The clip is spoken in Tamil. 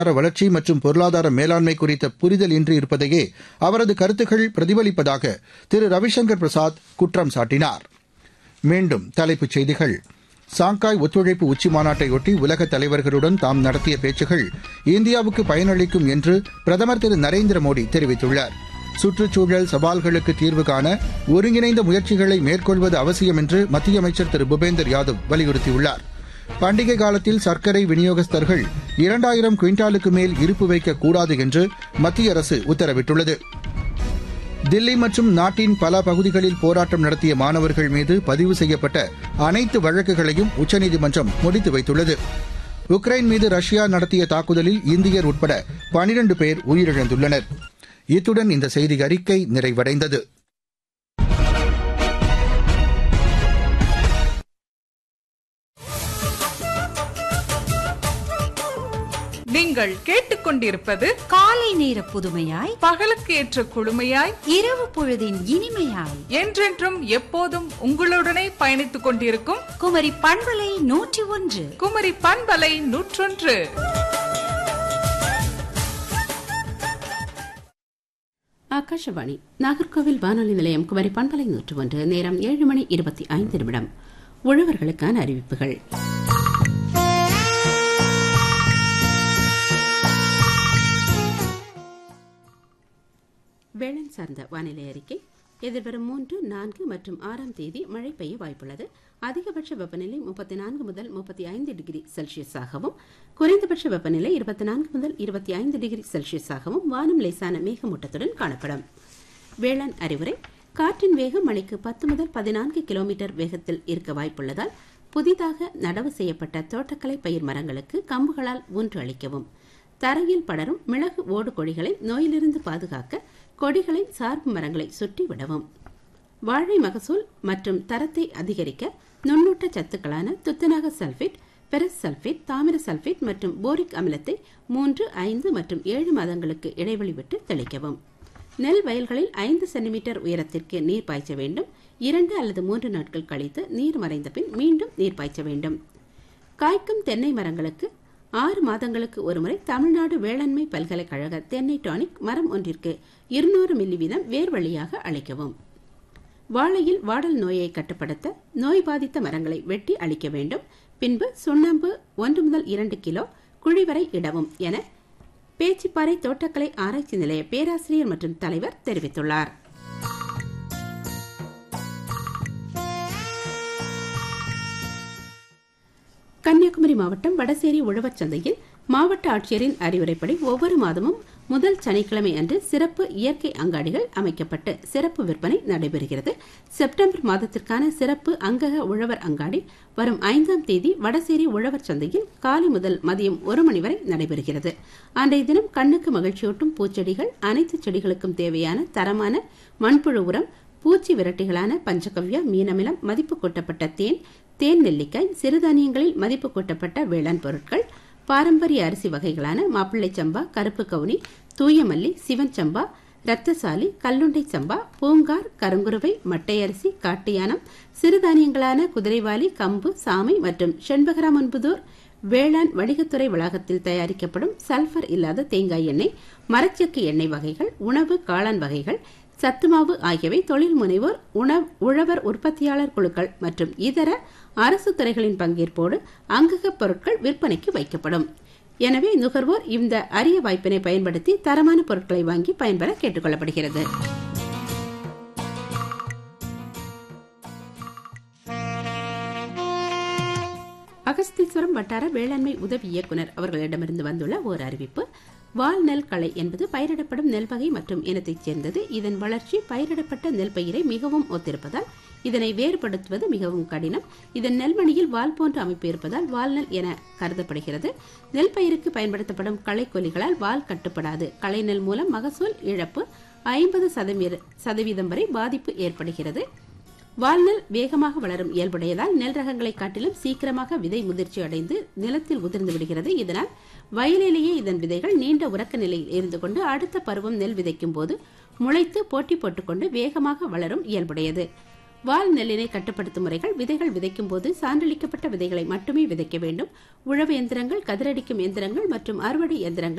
வளர்ச்சி மற்றும் பொருளாதார மேலாண்மை குறித்த புரிதல் இன்றி இருப்பதையே அவரது கருத்துக்கள் பிரதிபலிப்பதாக திரு ரவிசங்கர் பிரசாத் குற்றம் சாட்டினார் மீண்டும் தலைப்புச் செய்திகள் சாங்காய் ஒத்துழைப்பு உச்சி மாநாட்டையொட்டி உலக தலைவர்களுடன் தாம் நடத்திய பேச்சுகள் இந்தியாவுக்கு பயனளிக்கும் என்று பிரதமர் திரு நரேந்திர மோடி தெரிவித்துள்ளார் சுற்றுச்சூழல் சவால்களுக்கு தீர்வு காண ஒருங்கிணைந்த முயற்சிகளை மேற்கொள்வது அவசியம் என்று மத்திய அமைச்சர் திரு பூபேந்தர் யாதவ் வலியுறுத்தியுள்ளார் பண்டிகை காலத்தில் சர்க்கரை விநியோகஸ்தர்கள் இரண்டாயிரம் குவிண்டாலுக்கு மேல் இருப்பு வைக்கக்கூடாது என்று மத்திய அரசு உத்தரவிட்டுள்ளது தில்லி மற்றும் நாட்டின் பல பகுதிகளில் போராட்டம் நடத்திய மாணவர்கள் மீது பதிவு செய்யப்பட்ட அனைத்து வழக்குகளையும் உச்சநீதிமன்றம் முடித்து வைத்துள்ளது உக்ரைன் மீது ரஷ்யா நடத்திய தாக்குதலில் இந்தியர் உட்பட பனிரண்டு பேர் உயிரிழந்துள்ளனர் இத்துடன் இந்த செய்தி அறிக்கை நிறைவடைந்தது நீங்கள் கேட்டுக்கொண்டிருப்பது காலை நேர புதுமையாய் பகலுக்கு ஏற்ற குழுமையாய் இரவு பொழுதின் இனிமையாய் என்றென்றும் எப்போதும் உங்களுடனே பயணித்துக் கொண்டிருக்கும் குமரி பண்பலை நூற்றி ஒன்று குமரி பண்பலை நூற்றொன்று ஆகாஷவாணி நாகர்கோவில் வானொலி நிலையம் குமரி பண்பலை நூற்று ஒன்று நேரம் ஏழு மணி இருபத்தி ஐந்து நிமிடம் உழவர்களுக்கான அறிவிப்புகள் வேளாண் சார்ந்த வானிலை அறிக்கை எதிர்வரும் மூன்று நான்கு மற்றும் ஆறாம் தேதி மழை பெய்ய வாய்ப்புள்ளது அதிகபட்ச வெப்பநிலை முப்பத்தி நான்கு முதல் முப்பத்தி ஐந்து டிகிரி செல்சியஸாகவும் குறைந்தபட்ச வெப்பநிலை இருபத்தி நான்கு முதல் இருபத்தி ஐந்து டிகிரி செல்சியஸாகவும் வானம் லேசான மேகமூட்டத்துடன் காணப்படும் வேளாண் அறிவுரை காற்றின் வேகம் மணிக்கு பத்து முதல் பதினான்கு கிலோமீட்டர் வேகத்தில் இருக்க வாய்ப்புள்ளதால் புதிதாக நடவு செய்யப்பட்ட தோட்டக்கலை பயிர் மரங்களுக்கு கம்புகளால் ஊன்று அளிக்கவும் தரையில் படரும் மிளகு ஓடு கொடிகளை நோயிலிருந்து பாதுகாக்க கொடிகளை சார்பு மரங்களை சுற்றி விடவும் வாழை மகசூல் மற்றும் தரத்தை அதிகரிக்க நுண்ணூட்ட சத்துக்களான துத்தநாக சல்பேட் பெரஸ் சல்பேட் தாமிர சல்பேட் மற்றும் போரிக் அமிலத்தை மூன்று ஐந்து மற்றும் ஏழு மாதங்களுக்கு இடைவெளி விட்டு தெளிக்கவும் நெல் வயல்களில் ஐந்து சென்டிமீட்டர் உயரத்திற்கு நீர் பாய்ச்ச வேண்டும் இரண்டு அல்லது மூன்று நாட்கள் கழித்து நீர் மறைந்த பின் மீண்டும் நீர் பாய்ச்ச வேண்டும் காய்க்கும் தென்னை மரங்களுக்கு ஆறு மாதங்களுக்கு ஒருமுறை தமிழ்நாடு வேளாண்மை பல்கலைக்கழக தென்னை டானிக் மரம் ஒன்றிற்கு இருநூறு மில்லி வீதம் வேர் வழியாக அளிக்கவும் வாழையில் வாடல் நோயை கட்டுப்படுத்த நோய் பாதித்த மரங்களை வெட்டி அழிக்க வேண்டும் பின்பு சுண்ணாம்பு ஒன்று முதல் இரண்டு கிலோ குழிவரை இடவும் என பேச்சிப்பாறை தோட்டக்கலை ஆராய்ச்சி நிலைய பேராசிரியர் மற்றும் தலைவர் தெரிவித்துள்ளார் கன்னியாகுமரி மாவட்டம் வடசேரி உழவர் சந்தையில் மாவட்ட ஆட்சியரின் அறிவுரைப்படி ஒவ்வொரு மாதமும் முதல் சனிக்கிழமை அன்று சிறப்பு இயற்கை அங்காடிகள் அமைக்கப்பட்டு சிறப்பு விற்பனை நடைபெறுகிறது செப்டம்பர் மாதத்திற்கான சிறப்பு அங்கக உழவர் அங்காடி வரும் ஐந்தாம் தேதி வடசேரி உழவர் சந்தையில் காலை முதல் மதியம் ஒரு மணி வரை நடைபெறுகிறது அன்றைய தினம் கண்ணுக்கு மகிழ்ச்சியூட்டும் பூச்செடிகள் அனைத்து செடிகளுக்கும் தேவையான தரமான மண்புழு உரம் பூச்சி விரட்டிகளான பஞ்சகவ்யா மீனமிலம் மதிப்பு கூட்டப்பட்ட தேன் தேன் நெல்லிக்காய் சிறுதானியங்களில் மதிப்பு கூட்டப்பட்ட வேளாண் பொருட்கள் பாரம்பரிய அரிசி வகைகளான மாப்பிள்ளை சம்பா கருப்பு கவுனி தூயமல்லி சிவன் சம்பா ரத்தசாலி கல்லுண்டை சம்பா பூங்கார் கருங்குருவை மட்டை அரிசி காட்டியானம் சிறுதானியங்களான குதிரைவாலி கம்பு சாமை மற்றும் செண்பகராமன்புதூர் வேளாண் வணிகத்துறை வளாகத்தில் தயாரிக்கப்படும் சல்பர் இல்லாத தேங்காய் எண்ணெய் மரச்செக்கு எண்ணெய் வகைகள் உணவு காளான் வகைகள் சத்துமாவு ஆகியவை தொழில் முனைவோர் உணவு உழவர் உற்பத்தியாளர் குழுக்கள் மற்றும் இதர அரசு துறைகளின் பங்கேற்போடு அங்கக பொருட்கள் விற்பனைக்கு வைக்கப்படும் எனவே நுகர்வோர் இந்த அரிய வாய்ப்பினை பயன்படுத்தி தரமான பொருட்களை வாங்கி பயன்பெற கேட்டுக் கொள்ளப்படுகிறது அகஸ்தீஸ்வரம் வட்டார வேளாண்மை உதவி இயக்குநர் அவர்களிடமிருந்து வந்துள்ள ஓர் அறிவிப்பு வால் நெல் களை என்பது பயிரிடப்படும் நெல் வகை மற்றும் இனத்தைச் சேர்ந்தது இதன் வளர்ச்சி பயிரிடப்பட்ட நெல் பயிரை மிகவும் ஒத்திருப்பதால் இதனை வேறுபடுத்துவது மிகவும் கடினம் இதன் நெல்மணியில் வால் போன்ற அமைப்பு இருப்பதால் வால்நெல் என கருதப்படுகிறது நெல் பயிருக்கு பயன்படுத்தப்படும் களைக்கொல்லிகளால் வால் கட்டுப்படாது களை நெல் மூலம் மகசூல் இழப்பு ஐம்பது சதவீதம் வரை பாதிப்பு ஏற்படுகிறது வால்நெல் வேகமாக வளரும் இயல்புடையதால் நெல் ரகங்களை காட்டிலும் சீக்கிரமாக விதை முதிர்ச்சி அடைந்து நிலத்தில் உதிர்ந்து விடுகிறது இதனால் வயலிலேயே இதன் விதைகள் நீண்ட உறக்க நிலையில் இருந்து கொண்டு அடுத்த பருவம் நெல் விதைக்கும் போது முளைத்து போட்டி போட்டுக்கொண்டு வேகமாக வளரும் இயல்புடையது வால் நெல்லினை கட்டுப்படுத்தும் முறைகள் விதைகள் விதைக்கும் போது சான்றளிக்கப்பட்ட விதைகளை மட்டுமே விதைக்க வேண்டும் உழவு எந்திரங்கள் கதிரடிக்கும் எந்திரங்கள் மற்றும் அறுவடை எந்திரங்கள்